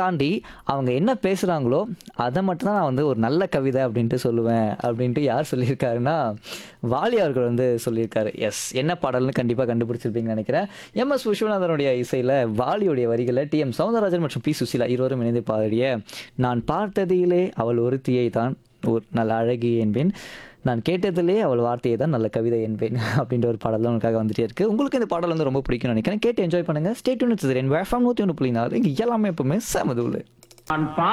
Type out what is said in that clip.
தாண்டி அவங்க என்ன பேசுகிறாங்களோ அதை மட்டும்தான் நான் வந்து ஒரு நல்ல கவிதை அப்படின்ட்டு சொல்லுவேன் அப்படின்ட்டு யார் சொல்லியிருக்காருன்னா வாலி அவர்கள் வந்து சொல்லியிருக்காரு எஸ் என்ன பாடல்னு கண்டிப்பாக கண்டுபிடிச்சிருப்பீங்கன்னு நினைக்கிறேன் எம் எஸ் விஸ்வநாதனுடைய இசையில் வாலியுடைய வரிகளை டி எம் சௌந்தரராஜன் மற்றும் பி சுசீலா இருவரும் இணைந்து பாடிய நான் பார்த்ததிலே அவள் ஒருத்தியை தான் ஒரு நல்ல அழகி என்பேன் நான் கேட்டதிலே அவள் வார்த்தையை தான் நல்ல கவிதை என்பேன் அப்படின்ற ஒரு பாடல் தான் உங்களுக்காக வந்துட்டே இருக்கு உங்களுக்கு இந்த பாடல் வந்து ரொம்ப பிடிக்கும்னு நினைக்கிறேன் கேட்டு என்ஜாய் பண்ணுங்க ஸ்டேட் யூனிட் நூற்றி ஒன்று புள்ளி நாலு இங்கே எல்லாமே எப்பவுமே செமதுள்ள நான் பா